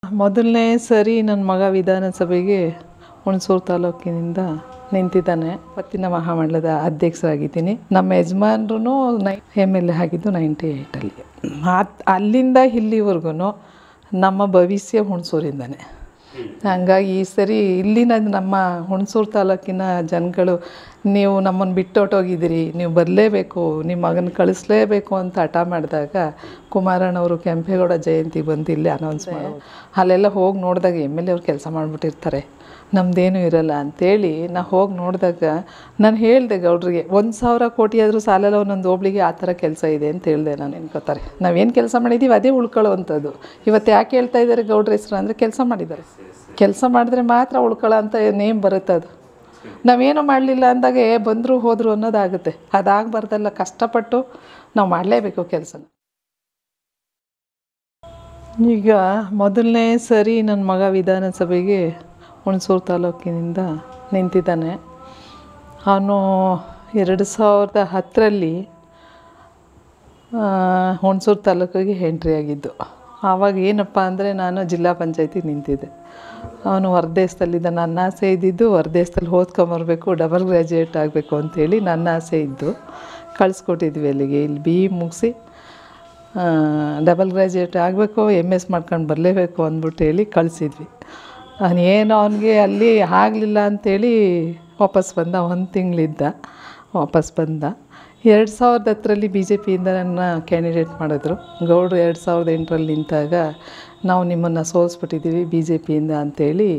ಮೊದಲನೇ ಸರಿ ನನ್ನ ಮಗ ವಿಧಾನಸಭೆಗೆ ಹುಣಸೂರು ತಾಲೂಕಿನಿಂದ ನಿಂತಿದ್ದಾನೆ ಪತ್ತಿನ ಮಹಾಮಂಡಲದ ಅಧ್ಯಕ್ಷರಾಗಿದ್ದೀನಿ ನಮ್ಮ ಯಜಮಾನ್ರು ನೈ ಎಮ್ ಎಲ್ ಎ ಆಗಿದ್ದು ನೈಂಟಿ ಏಯ್ಟಲ್ಲಿ ಅಲ್ಲಿಂದ ಇಲ್ಲಿವರೆಗೂ ನಮ್ಮ ಭವಿಷ್ಯ ಹುಣಸೂರಿಂದನೇ ಹಂಗಾಗಿ ಈ ಸರಿ ಇಲ್ಲಿನ ನಮ್ಮ ಹುಣಸೂರು ತಾಲೂಕಿನ ಜನಗಳು ನೀವು ನಮ್ಮನ್ನು ಬಿಟ್ಟೊಟ್ಟೋಗಿದ್ದೀರಿ ನೀವು ಬರಲೇಬೇಕು ನಿಮ್ಮ ಮಗನ ಕಳಿಸ್ಲೇಬೇಕು ಅಂತ ಹಠ ಮಾಡಿದಾಗ ಕುಮಾರಣ್ಣವರು ಕೆಂಪೇಗೌಡ ಜಯಂತಿ ಬಂದು ಇಲ್ಲೇ ಅನೌನ್ಸ್ ಮಾಡೋದು ಅಲ್ಲೆಲ್ಲ ಹೋಗಿ ನೋಡಿದಾಗ ಎಮ್ ಎಲ್ ಎ ಅವ್ರು ಕೆಲಸ ಮಾಡಿಬಿಟ್ಟಿರ್ತಾರೆ ನಮ್ಮದೇನೂ ಇರಲ್ಲ ಅಂತೇಳಿ ನಾ ಹೋಗಿ ನೋಡಿದಾಗ ನಾನು ಹೇಳಿದೆ ಗೌಡ್ರಿಗೆ ಒಂದು ಸಾವಿರ ಕೋಟಿ ಆದರೂ ಸಾಲಲ್ಲ ಒಂದೊಂದು ಹೋಬ್ಳಿಗೆ ಆ ಥರ ಕೆಲಸ ಇದೆ ಅಂತ ಹೇಳಿದೆ ನಾನು ಎನ್ಕೋತಾರೆ ನಾವೇನು ಕೆಲಸ ಮಾಡಿದ್ದೀವಿ ಅದೇ ಉಳ್ಕೊಳ್ಳೋವಂಥದ್ದು ಇವತ್ತು ಯಾಕೆ ಹೇಳ್ತಾ ಇದ್ದಾರೆ ಗೌಡ್ರ ಹೆಸರು ಅಂದರೆ ಕೆಲಸ ಮಾಡಿದ್ದಾರೆ ಕೆಲಸ ಮಾಡಿದ್ರೆ ಮಾತ್ರ ಉಳ್ಕೊಳ್ಳೋ ಅಂತ ನೇಮ್ ಬರುತ್ತೆ ಅದು ನಾವೇನು ಮಾಡಲಿಲ್ಲ ಅಂದಾಗ ಏ ಬಂದರು ಹೋದರು ಅನ್ನೋದಾಗುತ್ತೆ ಅದಾಗಬಾರ್ದಲ್ಲ ಕಷ್ಟಪಟ್ಟು ನಾವು ಮಾಡಲೇಬೇಕು ಕೆಲಸನ ಈಗ ಮೊದಲನೇ ಸರಿ ನನ್ನ ಮಗ ವಿಧಾನಸಭೆಗೆ ಹುಣಸೂರು ತಾಲೂಕಿನಿಂದ ನಿಂತಿದ್ದಾನೆ ಅವನು ಎರಡು ಸಾವಿರದ ಹತ್ತರಲ್ಲಿ ಹುಣಸೂರು ತಾಲೂಕಿಗೆ ಎಂಟ್ರಿ ಆಗಿದ್ದು ಆವಾಗ ಏನಪ್ಪ ಅಂದರೆ ನಾನು ಜಿಲ್ಲಾ ಪಂಚಾಯತಿ ನಿಂತಿದ್ದೆ ಅವನು ಹೊರದೇಶದಲ್ಲಿದ್ದ ನನ್ನ ಆಸೆ ಇದ್ದಿದ್ದು ಹೊರದೇಶದಲ್ಲಿ ಓದ್ಕೊಂಬರ್ಬೇಕು ಡಬಲ್ ಗ್ರ್ಯಾಜುಯೇಟ್ ಆಗಬೇಕು ಅಂತೇಳಿ ನನ್ನ ಆಸೆ ಇದ್ದು ಕಳಿಸ್ಕೊಟ್ಟಿದ್ವಿ ಅಲ್ಲಿಗೆ ಇಲ್ಲಿ ಬಿ ಇ ಮುಗಿಸಿ ಡಬಲ್ ಗ್ರ್ಯಾಜುಯೇಟ್ ಆಗಬೇಕು ಎಮ್ ಎಸ್ ಮಾಡ್ಕೊಂಡು ಬರಲೇಬೇಕು ಅಂದ್ಬಿಟ್ಟು ಹೇಳಿ ಕಳಿಸಿದ್ವಿ ಏನು ಅವನಿಗೆ ಅಲ್ಲಿ ಆಗಲಿಲ್ಲ ಅಂಥೇಳಿ ವಾಪಸ್ ಬಂದ ಒಂದು ತಿಂಗಳಿದ್ದ ವಾಪಸ್ ಬಂದ ಎರಡು ಸಾವಿರದ ಹತ್ತರಲ್ಲಿ ಬಿ ಜೆ ಪಿಯಿಂದ ನನ್ನ ಕ್ಯಾಂಡಿಡೇಟ್ ಮಾಡಿದ್ರು ಗೌಡ್ರು ಎರಡು ಸಾವಿರದ ಎಂಟರಲ್ಲಿ ನಿಂತಾಗ ನಾವು ನಿಮ್ಮನ್ನು ಸೋಲಿಸ್ಬಿಟ್ಟಿದ್ದೀವಿ ಬಿ ಜೆ ಪಿಯಿಂದ ಅಂಥೇಳಿ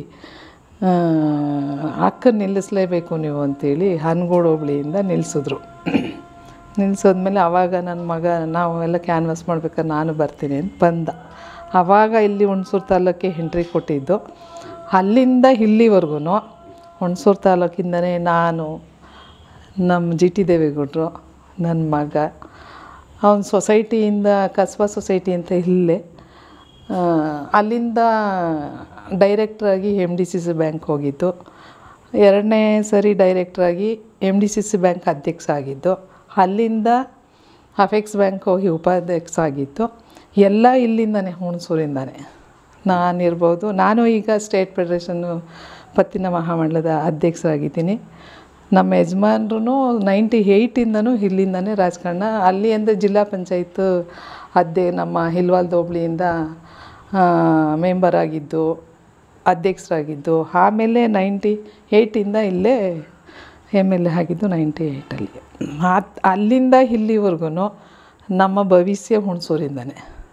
ಅಕ್ಕನ ನಿಲ್ಲಿಸಲೇಬೇಕು ನೀವು ಅಂತೇಳಿ ಹನಗೋಡು ಹೋಬಳಿಯಿಂದ ನಿಲ್ಲಿಸಿದ್ರು ನಿಲ್ಲಿಸೋದ್ಮೇಲೆ ಆವಾಗ ನನ್ನ ಮಗ ನಾವು ಎಲ್ಲ ಕ್ಯಾನ್ವಾಸ್ ಮಾಡ್ಬೇಕಾದ್ರೆ ನಾನು ಬರ್ತೀನಿ ಅಂತ ಬಂದ ಆವಾಗ ಇಲ್ಲಿ ಹುಣಸೂರು ತಾಲೂಕಿಗೆ ಎಂಟ್ರಿ ಕೊಟ್ಟಿದ್ದು ಅಲ್ಲಿಂದ ಇಲ್ಲಿವರೆಗೂ ಹುಣಸೂರು ತಾಲೂಕಿಂದನೇ ನಾನು ನಮ್ಮ ಜಿ ಟಿ ದೇವೇಗೌಡರು ನನ್ನ ಮಗ ಅವನ ಸೊಸೈಟಿಯಿಂದ ಕಸ್ಬಾ ಸೊಸೈಟಿ ಅಂತ ಇಲ್ಲೇ ಆ, ಅಲ್ಲಿಂದ ಡೈರೆಕ್ಟ್ರಾಗಿ M D C C bank ಹೋಗಿದ್ದು ಎರಡನೇ ಸರಿ ಡೈರೆಕ್ಟ್ರಾಗಿ M D C C bank ಅಧ್ಯಕ್ಷ ಆಗಿದ್ದು ಅಲ್ಲಿಂದ ಅಫೆಕ್ಸ್ ಬ್ಯಾಂಕ್ ಹೋಗಿ ಉಪಾಧ್ಯಕ್ಷ ಆಗಿದ್ದು ಎಲ್ಲ ಇಲ್ಲಿಂದನೇ ಹುಣಸೂರಿಂದನೇ ನಾನಿರ್ಬೋದು ನಾನು ಈಗ ಸ್ಟೇಟ್ ಫೆಡ್ರೇಷನ್ನು ಪತ್ತಿನ ಮಹಾಮಂಡಲದ ಅಧ್ಯಕ್ಷರಾಗಿದ್ದೀನಿ ನಮ್ಮ ಯಜಮಾನ್ರು ನೈಂಟಿ ಏಯ್ಟಿಂದನೂ ಇಲ್ಲಿಂದನೇ ರಾಜಕಾರಣ ಅಲ್ಲಿ ಅಂದರೆ ಜಿಲ್ಲಾ ಪಂಚಾಯತ್ ಅದ್ದೇ ನಮ್ಮ ಹಿಲ್ವಾಲ್ ಹೋಬ್ಳಿಯಿಂದ ಮೆಂಬರ್ ಆಗಿದ್ದು ಅಧ್ಯಕ್ಷರಾಗಿದ್ದು ಆಮೇಲೆ ನೈಂಟಿ ಏಯ್ಟಿಂದ ಇಲ್ಲೇ ಎಮ್ ಎಲ್ ಎ ಆಗಿದ್ದು ನೈಂಟಿ ಏಯ್ಟಲ್ಲಿ ಅಲ್ಲಿಂದ ಇಲ್ಲಿವರೆಗೂ ನಮ್ಮ ಭವಿಷ್ಯ ಹುಣಸೂರಿಂದನೇ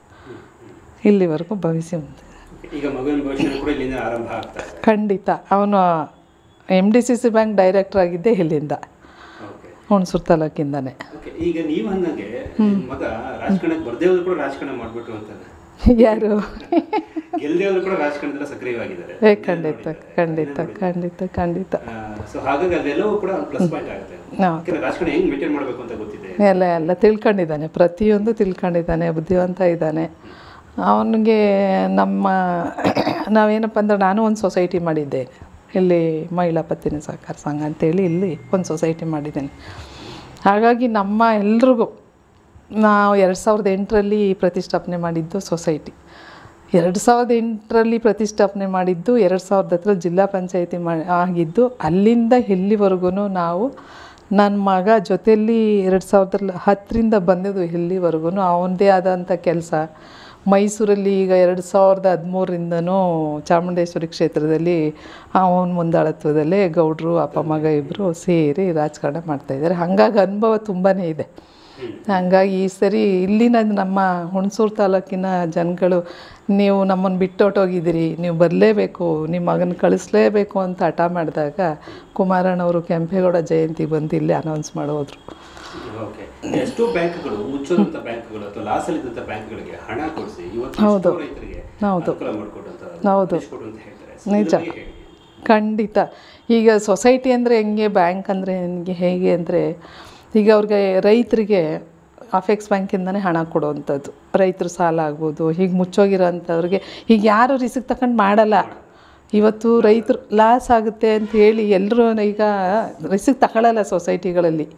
ಇಲ್ಲಿವರೆಗೂ ಭವಿಷ್ಯ ಮುಂದೆ ಈಗ ಮಗುವಿನ ಭವಿಷ್ಯ ಕೂಡ ಇಲ್ಲಿಂದ ಆರಂಭ ಆಗ್ತಾ ಇದೆ ಖಂಡಿತ ಅವನು M D C C bank director ಆಗಿದ್ದೆ ಇಲ್ಲಿಂದ ಓಕೆ ಹುಣಸೂರು ತಾಲೂಕಿಂದನೇ ಓಕೆ ಈಗ ನೀವು ಅಂದಂಗೆ ಮಗ ರಾಜಕಾರಣಕ್ಕೆ ಬರ್ದೇ ಹೋದ್ರು ಕೂಡ ರಾಜಕಾರಣ ಮಾಡ್ಬಿಟ್ರು ಅಂತಾನೆ ಯಾರು ಗೆಲ್ದೇ ಹೋದ್ರು ಕೂಡ ರಾಜಕಾರಣದಲ್ಲಿ ಸಕ್ರಿಯವಾಗಿದ್ದಾರೆ ಏ ಖಂಡಿತ ಖಂಡಿತ ಖಂಡಿತ ಖಂಡಿತ ಸೊ ಹಾಗಾಗಿ ಅದೆಲ್ಲವೂ ಕೂಡ ಪ್ಲಸ್ ಪಾಯಿಂಟ್ ಆಗುತ್ತೆ ಹೌದು. ಯಾಕಂದ್ರೆ ರಾಜಕಾರಣ ಹೆಂಗ್ ಮೇಂಟೈನ್ ಮಾಡಬೇಕು ಅಂತ ಗೊತ್ತಿದೆ ಎಲ್ಲ ಎಲ್ಲ ತಿಳ್ಕೊಂಡಿದ್ದಾನೆ ಪ್ರತಿಯೊಂದು ತಿಳ್ಕೊಂಡಿದ್ದಾನೆ ಬುದ್ಧಿವಂತ ಇದ್ದಾನೆ ಅವನಿಗೆ ನಮ್ಮ ನಾವೇನಪ್ಪ ಅಂದ್ರೆ ನಾನು ಒಂದು ಸೊಸೈಟಿ ಮಾಡಿದ್ದೇನೆ ಇಲ್ಲಿ ಮಹಿಳಾ ಪತ್ತಿನ ಸಹಕಾರ ಸಂಘ ಅಂತೇಳಿ ಇಲ್ಲಿ ಒಂದು ಸೊಸೈಟಿ ಮಾಡಿದ್ದೇನೆ ಹಾಗಾಗಿ ನಮ್ಮ ಎಲ್ರಿಗೂ ನಾವು ಎರಡು ಸಾವಿರದ ಎಂಟರಲ್ಲಿ ಪ್ರತಿಷ್ಠಾಪನೆ ಮಾಡಿದ್ದು ಸೊಸೈಟಿ ಎರಡು ಸಾವಿರದ ಎಂಟರಲ್ಲಿ ಪ್ರತಿಷ್ಠಾಪನೆ ಮಾಡಿದ್ದು ಎರಡು ಸಾವಿರದ ಹತ್ತರಲ್ಲಿ ಜಿಲ್ಲಾ ಪಂಚಾಯತಿ ಮಾ ಆಗಿದ್ದು ಅಲ್ಲಿಂದ ಇಲ್ಲಿವರೆಗೂ ನಾವು ನನ್ನ ಮಗ ಜೊತೆಯಲ್ಲಿ ಎರಡು ಸಾವಿರದ ಹತ್ತರಿಂದ ಬಂದಿದ್ದು ಇಲ್ಲಿವರೆಗೂ ಅವನದೇ ಆದಂಥ ಕೆಲಸ ಮೈಸೂರಲ್ಲಿ ಈಗ ಎರಡು ಸಾವಿರದ ಹದಿಮೂರರಿಂದನೂ ಚಾಮುಂಡೇಶ್ವರಿ ಕ್ಷೇತ್ರದಲ್ಲಿ ಅವನ ಮುಂದಾಳತ್ವದಲ್ಲೇ ಗೌಡ್ರು ಅಪ್ಪ ಮಗ ಇಬ್ಬರು ಸೇರಿ ರಾಜಕಾರಣ ಮಾಡ್ತಾಯಿದ್ದಾರೆ ಹಾಗಾಗಿ ಅನುಭವ ತುಂಬಾ ಇದೆ ಹಾಗಾಗಿ ಈ ಸರಿ ಇಲ್ಲಿನ ನಮ್ಮ ಹುಣಸೂರು ತಾಲೂಕಿನ ಜನಗಳು ನೀವು ನಮ್ಮನ್ನು ಬಿಟ್ಟೊಟ್ಟೋಗಿದ್ದೀರಿ ನೀವು ಬರಲೇಬೇಕು ನಿಮ್ಮ ಮಗನ ಕಳಿಸ್ಲೇಬೇಕು ಅಂತ ಹಠ ಮಾಡಿದಾಗ ಕುಮಾರಣ್ಣವರು ಕೆಂಪೇಗೌಡ ಜಯಂತಿ ಬಂದು ಇಲ್ಲೇ ಅನೌನ್ಸ್ ಮಾಡೋದ್ರು ಓಕೆ ಎಷ್ಟೋ ಬ್ಯಾಂಕ್ಗಳು ಮುಚ್ಚೋದಂತ ಬ್ಯಾಂಕ್ಗಳು ಅಥವಾ ಲಾಸ್ ಅಲ್ಲಿದ್ದಂಥ ಬ್ಯಾಂಕ್ಗಳಿಗೆ ಹಣ ಕೊಡಿಸಿ ಇವತ್ತು ಹೌದು. ಎಷ್ಟೋ ರೈತರಿಗೆ ಹೌದು. ಅನುಕೂಲ ಮಾಡಿಕೊಟ್ಟಂತ ಹೌದು. ಅಂತ ಹೇಳ್ತಾರೆ So, ನಿಜ. ಇದ್ರ ಬಗ್ಗೆ ಹೇಳಿ. ಖಂಡಿತ ಈಗ ಸೊಸೈಟಿ ಅಂದರೆ ಹೆಂಗೆ ಬ್ಯಾಂಕ್ ಅಂದರೆ ನನಗೆ ಹೇಗೆ ಅಂದರೆ ಈಗ ಅವ್ರಿಗೆ ರೈತರಿಗೆ ಅಫೆಕ್ಸ್ ಬ್ಯಾಂಕಿಂದನೇ ಹಣ ಕೊಡುವಂಥದ್ದು ರೈತರು ಸಾಲ ಆಗ್ಬೋದು ಹೀಗೆ ಮುಚ್ಚೋಗಿರೋ ಅಂಥವ್ರಿಗೆ ಈಗ ಯಾರು ರಿಸ್ಕ್ ತಗೊಂಡು ಮಾಡಲ್ಲ ಇವತ್ತು ರೈತರು ಲಾಸ್ ಆಗುತ್ತೆ ಅಂತ ಹೇಳಿ ಎಲ್ಲರೂ ಈಗ ರಿಸ್ಕ್ ತಗೊಳ್ಳಲ್ಲ ಸೊಸೈಟಿಗಳಲ್ಲಿ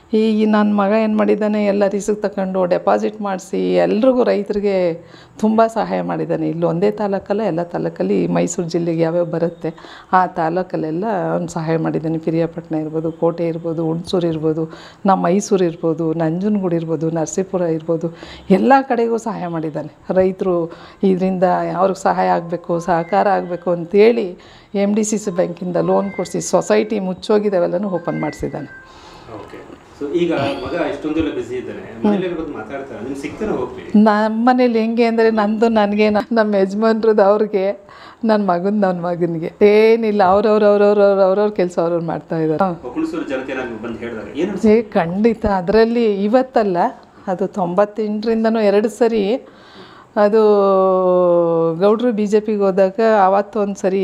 ಈ ನನ್ನ ಮಗ ಏನು ಮಾಡಿದ್ದಾನೆ ಎಲ್ಲ ರಿಸಿಕ್ ತಗೊಂಡು ಡೆಪಾಸಿಟ್ ಮಾಡಿಸಿ ಎಲ್ರಿಗೂ ರೈತರಿಗೆ ತುಂಬ ಸಹಾಯ ಮಾಡಿದ್ದಾನೆ ಇಲ್ಲಿ ಒಂದೇ ತಾಲೂಕಲ್ಲ ಎಲ್ಲ ತಾಲೂಕಲ್ಲಿ ಮೈಸೂರು ಜಿಲ್ಲೆಗೆ ಯಾವ್ಯಾವ ಬರುತ್ತೆ ಆ ತಾಲೂಕಲ್ಲೆಲ್ಲ ಅವ್ನು ಸಹಾಯ ಮಾಡಿದ್ದಾನೆ ಪಿರಿಯಾಪಟ್ಟಣ ಇರ್ಬೋದು ಕೋಟೆ ಇರ್ಬೋದು ಹುಣಸೂರು ಇರ್ಬೋದು ನಮ್ಮ ಮೈಸೂರು ಇರ್ಬೋದು ನಂಜನಗೂಡು ಇರ್ಬೋದು ನರಸೀಪುರ ಇರ್ಬೋದು ಎಲ್ಲ ಕಡೆಗೂ ಸಹಾಯ ಮಾಡಿದ್ದಾನೆ ರೈತರು ಇದರಿಂದ ಅವ್ರಿಗೆ ಸಹಾಯ ಆಗಬೇಕು ಸಹಕಾರ ಆಗಬೇಕು ಅಂತೇಳಿ ಎಮ್ ಡಿ ಸಿ ಸಿ ಬ್ಯಾಂಕಿಂದ ಲೋನ್ ಕೊಡಿಸಿ ಸೊಸೈಟಿ ಮುಚ್ಚೋಗಿದ್ದಾವೆಲ್ಲನೂ ಓಪನ್ ಮಾಡಿಸಿದ್ದಾನೆ ಓಕೆ ಸೊ ಈಗ ಮಗ ಇಷ್ಟೊಂದೆಲ್ಲ ಬಿಸಿ ಇದ್ದಾನೆ ಮನೇಲಿ ಬಂದು ಮಾತಾಡ್ತಾರೆ ನಿಮ್ಗೆ ಸಿಗ್ತಾನೆ ಹೋಗ್ಲಿ ನಮ್ಮ ಮನೇಲಿ ಹೆಂಗೆ ಅಂದರೆ ನಂದು ನನಗೆ ನಮ್ಮ ಯಜಮಾನ್ರದ್ದು ಅವ್ರಿಗೆ ನನ್ನ ಮಗನ ನನ್ನ ಮಗನಿಗೆ ಏನಿಲ್ಲ ಅವ್ರವ್ರು ಅವ್ರವ್ರು ಅವ್ರವ್ರ ಕೆಲಸ ಅವ್ರವ್ರು ಮಾಡ್ತಾ ಇದ್ದಾರೆ ಹುಣಸೂರು ಜನತೆ ನಾನು ಬಂದು ಹೇಳಿದಾಗ ಏನು ಏ ಖಂಡಿತ ಅದರಲ್ಲಿ ಇವತ್ತಲ್ಲ ಅದು ತೊಂಬತ್ತೆಂಟರಿಂದನೂ ಎರಡು ಸರಿ ಅದು ಗೌಡ್ರು ಬಿ ಜೆ ಪಿಗೆ ಹೋದಾಗ ಆವತ್ತು ಒಂದು ಸರಿ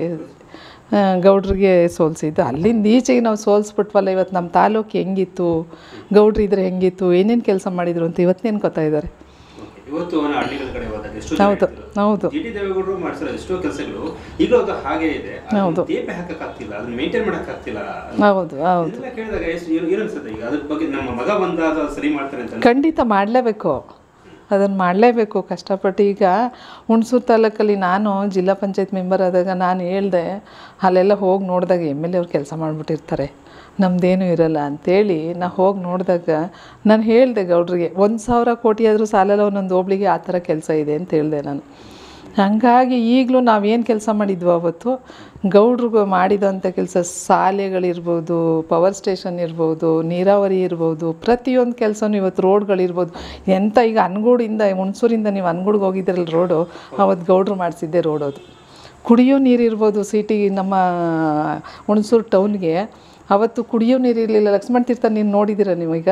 ಆ, ಗೌಡ್ರಿಗೆ ಸೋಲ್ಸಿದ್ದು ಅಲ್ಲಿಂದ ಈಚೆಗೆ ನಾವು ಸೋಲ್ಸ್ಬಿಟ್ವಲ್ಲ ಇವತ್ತು ನಮ್ಮ ತಾಲೂಕು ಹೆಂಗಿತ್ತು ಗೌಡ್ರು ಇದ್ರೆ ಹೆಂಗಿತ್ತು ಏನೇನು ಕೆಲಸ ಮಾಡಿದ್ರು ಅಂತ ಇವತ್ತು ನೆನ್ಕೋತಾ ಇದ್ದಾರೆ Okay. ಇವತ್ತು ಅವನ ಹಳ್ಳಿಗಳ ಕಡೆ ಹೋದಾಗ ಎಷ್ಟೋ ಹೌದು ಹೌದು ಜಿ ಟಿ ದೇವೇಗೌಡರು ಮಾಡ್ಸಿರೋ ಎಷ್ಟೋ ಕೆಲಸಗಳು ಈಗಲೂ ಅದು ಹಾಗೆ ಇದೆ ಅದನ್ನ ತೇಪೆ ಹಾಕಕ್ ಆಗ್ತಿಲ್ಲ ಅದನ್ನ ಮೇಂಟೈನ್ ಮಾಡಕ್ ಆಗ್ತಿಲ್ಲ ಹೌದು ಹೌದು ಇದೆಲ್ಲ ಕೇಳಿದಾಗ ಎಷ್ಟು ಏನು ಏನು ಅನ್ಸುತ್ತೆ ಈಗ ಅದ್ರ ಬಗ್ಗೆ ನಮ್ಮ ಮಗ ಬಂದಾಗ ಅದು ಸರಿ ಮಾಡ್ತಾರೆ ಅಂತ ಖಂಡಿತ ಮಾಡಲೇಬೇಕು ಅದನ್ನು ಮಾಡಲೇಬೇಕು ಕಷ್ಟಪಟ್ಟು ಈಗ ಹುಣಸೂರು ತಾಲೂಕಲ್ಲಿ ನಾನು ಜಿಲ್ಲಾ ಪಂಚಾಯತ್ ಮೆಂಬರ್ ಆದಾಗ ನಾನು ಹೇಳ್ದೆ ಅಲ್ಲೆಲ್ಲ ಹೋಗಿ ನೋಡಿದಾಗ ಎಮ್ ಎಲ್ ಎ ಅವ್ರು ಕೆಲಸ ಮಾಡಿಬಿಟ್ಟಿರ್ತಾರೆ ನಮ್ಮದೇನೂ ಇರಲ್ಲ ಅಂಥೇಳಿ ನಾ ಹೋಗಿ ನೋಡಿದಾಗ ನಾನು ಹೇಳಿದೆ ಗೌಡ್ರಿಗೆ ಒಂದು ಸಾವಿರ ಕೋಟಿ ಆದರೂ ಸಾಲಲ್ಲ ಒಂದೊಂದು ಹೋಬ್ಳಿಗೆ ಆ ಥರ ಕೆಲಸ ಇದೆ ಅಂತ ಹೇಳಿದೆ ನಾನು ಹಾಗಾಗಿ ಈಗಲೂ ನಾವೇನು ಕೆಲಸ ಮಾಡಿದ್ವೋ ಅವತ್ತು ಗೌಡ್ರಿಗೂ ಮಾಡಿದಂಥ ಕೆಲಸ ಶಾಲೆಗಳಿರ್ಬೋದು ಪವರ್ ಸ್ಟೇಷನ್ ಇರ್ಬೋದು ನೀರಾವರಿ ಇರ್ಬೋದು ಪ್ರತಿಯೊಂದು ಕೆಲಸನೂ ಇವತ್ತು ರೋಡ್ಗಳಿರ್ಬೋದು ಎಂಥ ಈಗ ಅನ್ಗೂಡಿಂದ ಹುಣಸೂರಿಂದ ನೀವು ಅನ್ಗೂಡ್ಗೆ ಹೋಗಿದ್ರಲ್ಲ ರೋಡು ಅವತ್ತು ಗೌಡ್ರು ಮಾಡಿಸಿದ್ದೆ ರೋಡ್ ಅದು ಕುಡಿಯೋ ನೀರು ಇರ್ಬೋದು ಸಿಟಿ ನಮ್ಮ ಹುಣಸೂರು ಟೌನ್ಗೆ ಅವತ್ತು ಕುಡಿಯೋ ನೀರು ಇರಲಿಲ್ಲ ಲಕ್ಷ್ಮಣ ತೀರ್ಥ ನೀರು ನೋಡಿದ್ದೀರ ನೀವೀಗ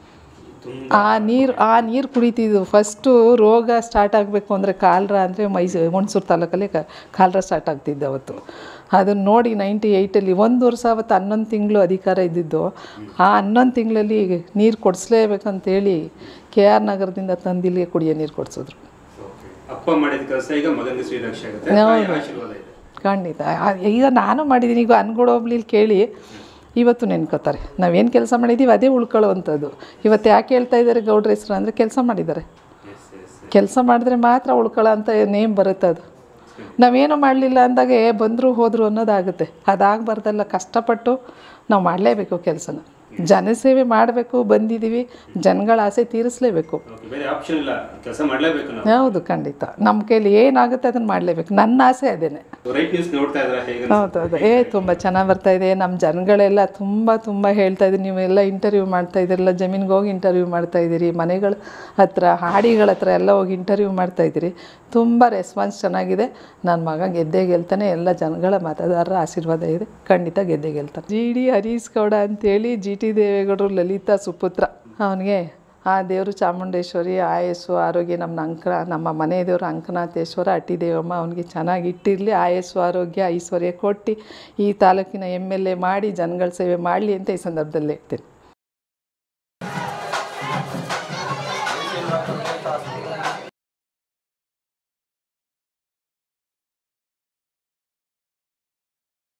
ಆ ನೀರು ಆ ನೀರು ಕುಡಿತಿದ್ದು ಫಸ್ಟು ರೋಗ ಸ್ಟಾರ್ಟ್ ಆಗಬೇಕು ಅಂದರೆ ಕಾಲ್ರ ಅಂದರೆ ಮೈಸೂರು ಹುಣಸೂರು ತಾಲೂಕಲ್ಲಿ ಕ- ಕಾಲ್ರ ಸ್ಟಾರ್ಟ್ ಆಗ್ತಿದ್ದು ಅವತ್ತು ಅದನ್ನು ನೋಡಿ ನೈಂಟಿ ಏಯ್ಟಲ್ಲಿ ಒಂದು ವರ್ಷ ಅವತ್ತು ಹನ್ನೊಂದು ತಿಂಗಳು ಅಧಿಕಾರ ಇದ್ದಿದ್ದು ಆ ಹನ್ನೊಂದು ತಿಂಗಳಲ್ಲಿ ನೀರು ಕೊಡಿಸ್ಲೇಬೇಕಂತೇಳಿ ಕೆ ಆರ್ ನಗರದಿಂದ ತಂದಿಲ್ಲಿಗೆ ಕುಡಿಯೋ ನೀರು ಕೊಡಿಸಿದ್ರು Okay. ಅಪ್ಪ ಮಾಡಿದ ಕೆಲಸ ಈಗ ಮಗನಿಗೆ ಶ್ರೀರಕ್ಷೆ ಆಗುತ್ತೆ ತಾಯಿಯ ಆಶೀರ್ವಾದ ಇದೆ ಖಂಡಿತ ಆ- ಈಗ ನಾನು ಮಾಡಿದ್ದೀನಿ ಈಗ ಅನ್ಗೋಡು ಹೋಬ್ಳಿಲಿ ಕೇಳಿ ಇವತ್ತು ನೆನ್ಕೋತಾರೆ ನಾವೇನು ಕೆಲಸ ಮಾಡಿದ್ದೀವಿ ಅದೇ ಉಳ್ಕೊಳ್ಳೋವಂಥದ್ದು ಇವತ್ತು ಯಾಕೆ ಹೇಳ್ತಾ ಇದ್ದಾರೆ ಗೌಡ್ರ ಹೆಸರು ಅಂದರೆ ಕೆಲಸ ಮಾಡಿದ್ದಾರೆ ಎಸ್ ಎಸ್ ಕೆಲಸ ಮಾಡಿದ್ರೆ ಮಾತ್ರ ಉಳ್ಕೊಳ್ಳೋ ಅಂತ ನೇಮ್ ಬರುತ್ತೆ ಅದು ನಾವೇನು ಮಾಡಲಿಲ್ಲ ಅಂದಾಗ ಏ ಬಂದರು ಹೋದರು ಅನ್ನೋದಾಗುತ್ತೆ ಅದಾಗಬಾರ್ದಲ್ಲ ಕಷ್ಟಪಟ್ಟು ನಾವು ಮಾಡಲೇಬೇಕು ಕೆಲಸನ ಜನಸೇವೆ ಮಾಡಬೇಕು ಬಂದಿದ್ದೀವಿ ಜನಗಳ ಆಸೆ ತೀರಿಸಲೇಬೇಕು ಓಕೆ ಬೇರೆ ಆಪ್ಷನ್ ಇಲ್ಲ ಕೆಲಸ ಮಾಡಲೇಬೇಕು ನಾವು ಹೌದು ಖಂಡಿತ ನಮ್ಮ ಕೈಲಿ ಏನಾಗುತ್ತೆ ಅದನ್ನು ಮಾಡಲೇಬೇಕು ನನ್ನ ಆಸೆ ಅದೇನೆ ರೈಟ್ ನ್ಯೂಸ್ ನೋಡ್ತಾ ಇದ್ರ ಹೇಗೆ ಹೌದು ಹೌದು ಏ ತುಂಬ ಚೆನ್ನಾಗಿ ಬರ್ತಾ ಇದೆ ನಮ್ಮ ಜನಗಳೆಲ್ಲ ತುಂಬ ತುಂಬ ಹೇಳ್ತಾ ಇದ್ದೀರಿ ನೀವೆಲ್ಲ ಇಂಟರ್ವ್ಯೂ ಮಾಡ್ತಾ ಇದ್ದೀರಲ್ಲ ಜಮೀನಿಗೆ ಹೋಗಿ ಇಂಟರ್ವ್ಯೂ ಮಾಡ್ತಾ ಇದ್ದೀರಿ ಮನೆಗಳ ಹತ್ರ ಹಾಡಿಗಳ ಹತ್ರ ಎಲ್ಲ ಹೋಗಿ ಇಂಟರ್ವ್ಯೂ ಮಾಡ್ತಾ ಇದ್ದೀರಿ ತುಂಬ ರೆಸ್ಪಾನ್ಸ್ ಚೆನ್ನಾಗಿದೆ ನನ್ನ ಮಗ ಗೆದ್ದೇ ಗೆಲ್ತಾನೆ ಎಲ್ಲ ಜನಗಳ ಮತದಾರರ ಆಶೀರ್ವಾದ ಇದೆ ಖಂಡಿತ ಗೆದ್ದೇ ಗೆಲ್ತಾನೆ ಜಿ ಡಿ ಹರೀಶ್ ಗೌಡ ಅಂತೇಳಿ ಜಿ ಟಿ ದೇವೇಗೌಡರು ಲಲಿತಾ ಸುಪುತ್ರ ಅವನಿಗೆ ಆ ದೇವರು ಚಾಮುಂಡೇಶ್ವರಿ ಆಯಸ್ಸು ಆರೋಗ್ಯ ನಮ್ಮ ಅಂಕ ನಮ್ಮ ಮನೆ ದೇವರು ಅಂಕನಾಥೇಶ್ವರ ಅಟ್ಟಿ ದೇವಮ್ಮ ಅವನಿಗೆ ಚೆನ್ನಾಗಿ ಇಟ್ಟಿರಲಿ ಆಯಸ್ಸು ಆರೋಗ್ಯ ಐಶ್ವರ್ಯ ಕೊಟ್ಟು ಈ ತಾಲೂಕಿನ ಎಮ್ ಎಲ್ ಎ ಮಾಡಿ ಜನಗಳ ಸೇವೆ ಮಾಡಲಿ ಅಂತ ಈ ಸಂದರ್ಭದಲ್ಲಿ ಹೇಳ್ತೀನಿ